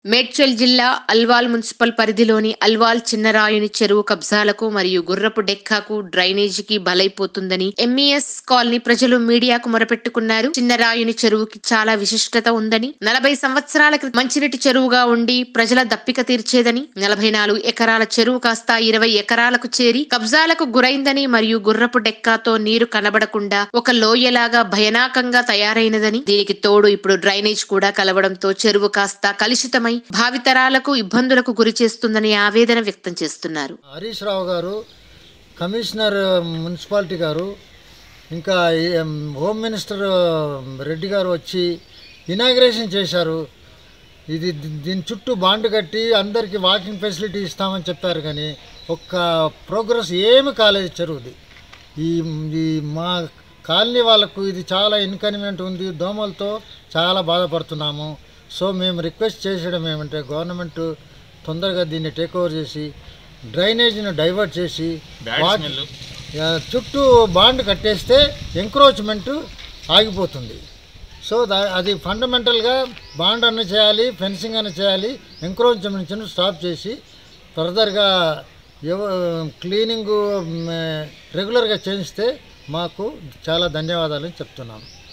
మేడ్చల్ జిల్లా అల్వాల్ మున్సిపల్ పరిధిలోని అల్వాల్ చిన్నరాయుని చెరువు కబ్జాలకు మరియు గుర్రపు డెక్కాకు డ్రైనేజీకి బలైపోతుందని ఎంఈఎస్ కాలనీ ప్రజలు మీడియాకు మొరపెట్టుకున్నారు చిన్నరాయుని చెరువుకి చాలా విశిష్టత ఉందని నలభై సంవత్సరాల క్రితం మంచినీటి చెరువుగా ఉండి ప్రజల దప్పిక తీర్చేదని నలభై నాలుగు ఎకరాల చెరువు కాస్త ఇరవై ఎకరాలకు చేరి కబ్జాలకు గురైందని మరియు గుర్రపు డెక్కాతో నీరు కనబడకుండా ఒక లోయలాగా భయానకంగా తయారైనదని దీనికి తోడు ఇప్పుడు డ్రైనేజ్ కూడా కలవడంతో చెరువు కాస్త కలుషితమై భావితరాలకు ఇబ్బందులకు గురి చేస్తుందని ఆవేదన వ్యక్తం చేస్తున్నారు హరీష్ రావు గారు కమిషనర్ మున్సిపాలిటీ గారు ఇంకా ఈ, ఎం, హోమ్ మినిస్టర్ రెడ్డి గారు వచ్చి ఇనాగ్రేషన్ చేశారు ఇది దీ- దీని చుట్టూ బాండ్ కట్టి అందరికీ వాకింగ్ ఫెసిలిటీ ఇస్తామని చెప్పారు కానీ ఒక్క ప్రోగ్రెస్ ఏమి కాలేదు చెరువుది ఈ ఈ మా కాలనీ వాళ్ళకు ఇది చాలా ఇన్కన్వీనియంట్ ఉంది దోమలతో చాలా బాధపడుతున్నాము సో మేము రిక్వెస్ట్ చేసడం ఏమంటే గవర్నమెంట్ తొందరగా దీన్ని టేక్ ఓవర్ చేసి డ్రైనేజీని డైవర్ట్ చేసి వాటి- ఆ, చుట్టూ బాండ్ కట్టేస్తే ఎంక్రోచ్మెంట్ ఆగిపోతుంది సో దా అది ఫండమెంటల్గా బాండ్ అన్న చేయాలి ఫెన్సింగ్ అన్న చేయాలి ఎంక్రోచ్మెంట్ స్టాప్ చేసి ఫర్దర్గా ఎవ క్లీనింగ్ రెగ్యులర్గా చేయిస్తే మాకు చాలా ధన్యవాదాలు చెప్తున్నాను